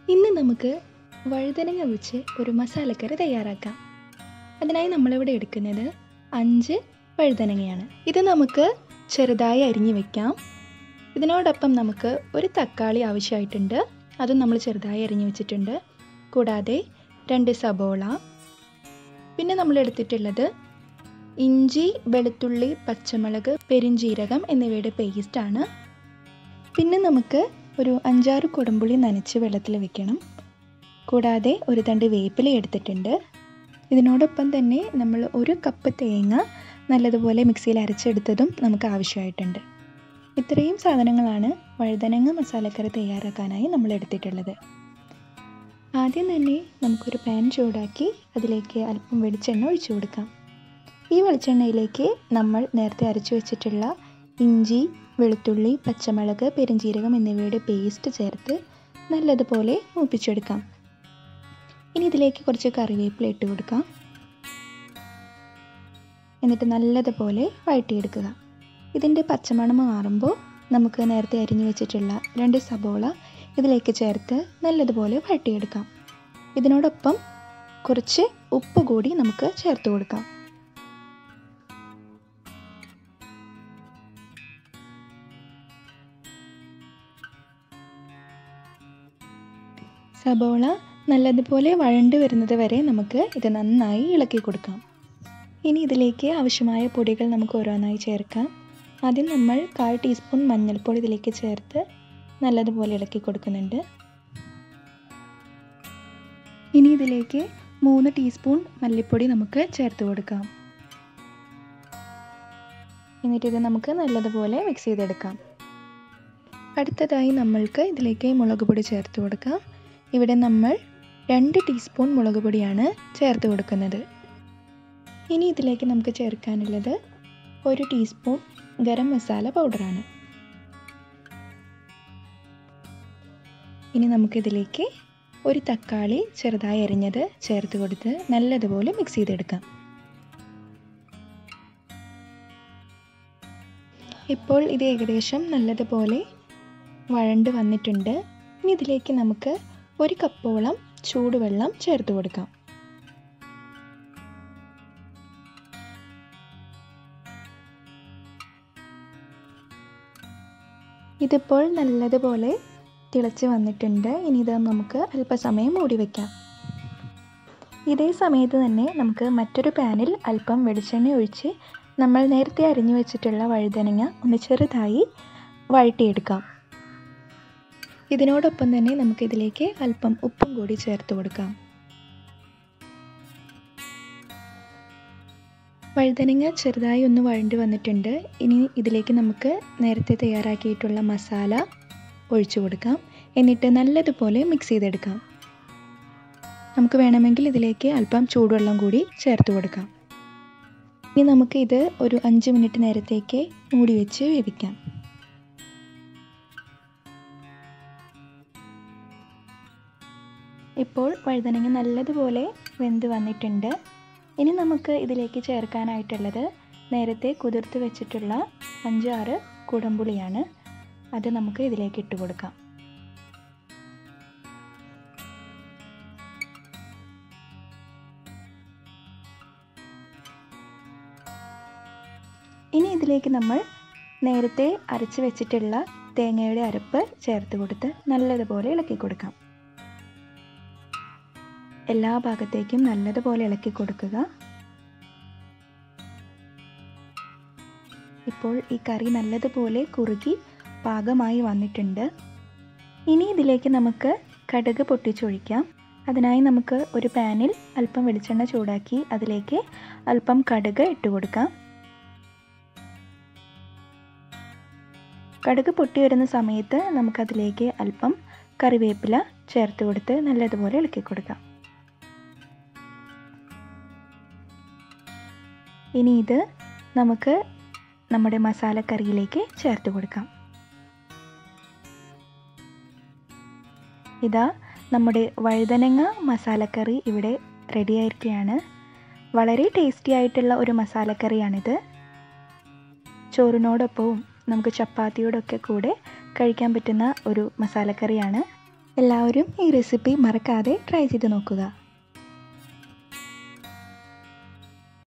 ഇന്ന് നമുക്ക് വഴുതനങ്ങ വെച്ച് ഒരു മസാലക്കറി തയ്യാറാക്കാം അതിനായി നമ്മളിവിടെ എടുക്കുന്നത് അഞ്ച് വഴുതനങ്ങയാണ് ഇത് നമുക്ക് ചെറുതായി അരിഞ്ഞു വെക്കാം ഇതിനോടൊപ്പം നമുക്ക് ഒരു തക്കാളി ആവശ്യമായിട്ടുണ്ട് അതും നമ്മൾ ചെറുതായി അരിഞ്ഞു വെച്ചിട്ടുണ്ട് കൂടാതെ രണ്ട് സബോള പിന്നെ നമ്മൾ എടുത്തിട്ടുള്ളത് ഇഞ്ചി വെളുത്തുള്ളി പച്ചമുളക് പെരിഞ്ജീരകം എന്നിവയുടെ പേസ്റ്റാണ് പിന്നെ നമുക്ക് ഒരു അഞ്ചാറ് കുടംപുളി നനച്ച് വെള്ളത്തിൽ വെക്കണം കൂടാതെ ഒരു തണ്ട് വേപ്പില എടുത്തിട്ടുണ്ട് ഇതിനോടൊപ്പം തന്നെ നമ്മൾ ഒരു കപ്പ് തേങ്ങ നല്ലതുപോലെ മിക്സിയിൽ അരച്ചെടുത്തതും നമുക്ക് ആവശ്യമായിട്ടുണ്ട് ഇത്രയും സാധനങ്ങളാണ് വഴുതനങ്ങ മസാലക്കറി തയ്യാറാക്കാനായി നമ്മൾ എടുത്തിട്ടുള്ളത് ആദ്യം തന്നെ നമുക്കൊരു പാൻ ചൂടാക്കി അതിലേക്ക് അല്പം വെളിച്ചെണ്ണ ഒഴിച്ചു കൊടുക്കാം ഈ വെളിച്ചെണ്ണയിലേക്ക് നമ്മൾ നേരത്തെ അരച്ചു വെച്ചിട്ടുള്ള ഇഞ്ചി വെളുത്തുള്ളി പച്ചമുളക് പെരിഞ്ജീരകം എന്നിവയുടെ പേസ്റ്റ് ചേർത്ത് നല്ലതുപോലെ മൂപ്പിച്ചെടുക്കാം ഇനി ഇതിലേക്ക് കുറച്ച് കറിവേപ്പില ഇട്ട് കൊടുക്കാം എന്നിട്ട് നല്ലതുപോലെ വഴറ്റിയെടുക്കുക ഇതിൻ്റെ പച്ചമണം മാറുമ്പോൾ നമുക്ക് നേരത്തെ അരിഞ്ഞു വെച്ചിട്ടുള്ള രണ്ട് സബോള ഇതിലേക്ക് ചേർത്ത് നല്ലതുപോലെ വഴറ്റിയെടുക്കാം ഇതിനോടൊപ്പം കുറച്ച് ഉപ്പ് കൂടി നമുക്ക് ചേർത്ത് കൊടുക്കാം സബോള നല്ലതുപോലെ വഴണ്ട് വരുന്നത് വരെ നമുക്ക് ഇത് നന്നായി ഇളക്കി കൊടുക്കാം ഇനി ഇതിലേക്ക് ആവശ്യമായ പൊടികൾ നമുക്ക് ഓരോന്നായി ചേർക്കാം ആദ്യം നമ്മൾ കാൽ ടീസ്പൂൺ മഞ്ഞൾപ്പൊടി ഇതിലേക്ക് ചേർത്ത് നല്ലതുപോലെ ഇളക്കി കൊടുക്കുന്നുണ്ട് ഇനി ഇതിലേക്ക് മൂന്ന് ടീസ്പൂൺ മല്ലിപ്പൊടി നമുക്ക് ചേർത്ത് കൊടുക്കാം എന്നിട്ട് ഇത് നമുക്ക് നല്ലതുപോലെ മിക്സ് ചെയ്തെടുക്കാം അടുത്തതായി നമ്മൾക്ക് ഇതിലേക്ക് മുളക് പൊടി ചേർത്ത് കൊടുക്കാം ഇവിടെ നമ്മൾ രണ്ട് ടീസ്പൂൺ മുളക് പൊടിയാണ് ചേർത്ത് കൊടുക്കുന്നത് ഇനി ഇതിലേക്ക് നമുക്ക് ചേർക്കാനുള്ളത് ഒരു ടീസ്പൂൺ ഗരം മസാല പൗഡറാണ് ഇനി നമുക്കിതിലേക്ക് ഒരു തക്കാളി ചെറുതായി അരിഞ്ഞത് ചേർത്ത് കൊടുത്ത് നല്ലതുപോലെ മിക്സ് ചെയ്തെടുക്കാം ഇപ്പോൾ ഇത് ഏകദേശം നല്ലതുപോലെ വഴണ്ട് വന്നിട്ടുണ്ട് ഇനി ഇതിലേക്ക് നമുക്ക് ഒരു കപ്പോളം ചൂടുവെള്ളം ചേർത്ത് കൊടുക്കാം ഇതിപ്പോൾ നല്ലതുപോലെ തിളച്ച് വന്നിട്ടുണ്ട് ഇനി ഇത് നമുക്ക് അല്പസമയം മൂടി വയ്ക്കാം ഇതേ സമയത്ത് തന്നെ നമുക്ക് മറ്റൊരു പാനിൽ അല്പം വെളിച്ചെണ്ണ ഒഴിച്ച് നമ്മൾ നേരത്തെ അരിഞ്ഞു വെച്ചിട്ടുള്ള വഴുതനങ്ങ ഒന്ന് ചെറുതായി വഴട്ടിയെടുക്കാം ഇതിനോടൊപ്പം തന്നെ നമുക്കിതിലേക്ക് അല്പം ഉപ്പും കൂടി ചേർത്ത് കൊടുക്കാം വഴുതനങ്ങ ചെറുതായി ഒന്ന് വഴണ്ട് വന്നിട്ടുണ്ട് ഇനി ഇതിലേക്ക് നമുക്ക് നേരത്തെ തയ്യാറാക്കിയിട്ടുള്ള മസാല ഒഴിച്ചു കൊടുക്കാം എന്നിട്ട് നല്ലതുപോലെ മിക്സ് ചെയ്തെടുക്കാം നമുക്ക് വേണമെങ്കിൽ ഇതിലേക്ക് അല്പം ചൂടുവെള്ളം കൂടി ചേർത്ത് കൊടുക്കാം ഇനി നമുക്ക് ഇത് ഒരു അഞ്ച് മിനിറ്റ് നേരത്തേക്ക് മൂടി വെച്ച് വേവിക്കാം ഇപ്പോൾ വഴുതനങ്ങ നല്ലതുപോലെ വെന്ത് വന്നിട്ടുണ്ട് ഇനി നമുക്ക് ഇതിലേക്ക് ചേർക്കാനായിട്ടുള്ളത് നേരത്തെ കുതിർത്ത് വെച്ചിട്ടുള്ള അഞ്ചാറ് കുടംപുളിയാണ് അത് നമുക്ക് ഇതിലേക്ക് ഇട്ട് കൊടുക്കാം ഇനി ഇതിലേക്ക് നമ്മൾ നേരത്തെ അരച്ച് വെച്ചിട്ടുള്ള തേങ്ങയുടെ അരപ്പ് ചേർത്ത് കൊടുത്ത് നല്ലതുപോലെ ഇളക്കി കൊടുക്കാം എല്ലാ ഭാഗത്തേക്കും നല്ലതുപോലെ ഇളക്കി കൊടുക്കുക ഇപ്പോൾ ഈ കറി നല്ലതുപോലെ കുറുകി പാകമായി വന്നിട്ടുണ്ട് ഇനി ഇതിലേക്ക് നമുക്ക് കടുക് പൊട്ടിച്ചൊഴിക്കാം അതിനായി നമുക്ക് ഒരു പാനിൽ അല്പം വെളിച്ചെണ്ണ ചൂടാക്കി അതിലേക്ക് അല്പം കടുക് ഇട്ട് കൊടുക്കാം കടുക് പൊട്ടി വരുന്ന സമയത്ത് നമുക്കതിലേക്ക് അല്പം കറിവേപ്പില ചേർത്ത് കൊടുത്ത് നല്ലതുപോലെ ഇളക്കി കൊടുക്കാം ഇനി ഇത് നമുക്ക് നമ്മുടെ മസാലക്കറിയിലേക്ക് ചേർത്ത് കൊടുക്കാം ഇതാ നമ്മുടെ വഴുതനങ്ങ മസാലക്കറി ഇവിടെ റെഡി ആയിരിക്കുകയാണ് വളരെ ടേസ്റ്റി ആയിട്ടുള്ള ഒരു മസാലക്കറിയാണിത് ചോറിനോടൊപ്പവും നമുക്ക് ചപ്പാത്തിയോടൊക്കെ കൂടെ കഴിക്കാൻ പറ്റുന്ന ഒരു മസാലക്കറിയാണ് എല്ലാവരും ഈ റെസിപ്പി മറക്കാതെ ട്രൈ ചെയ്ത് നോക്കുക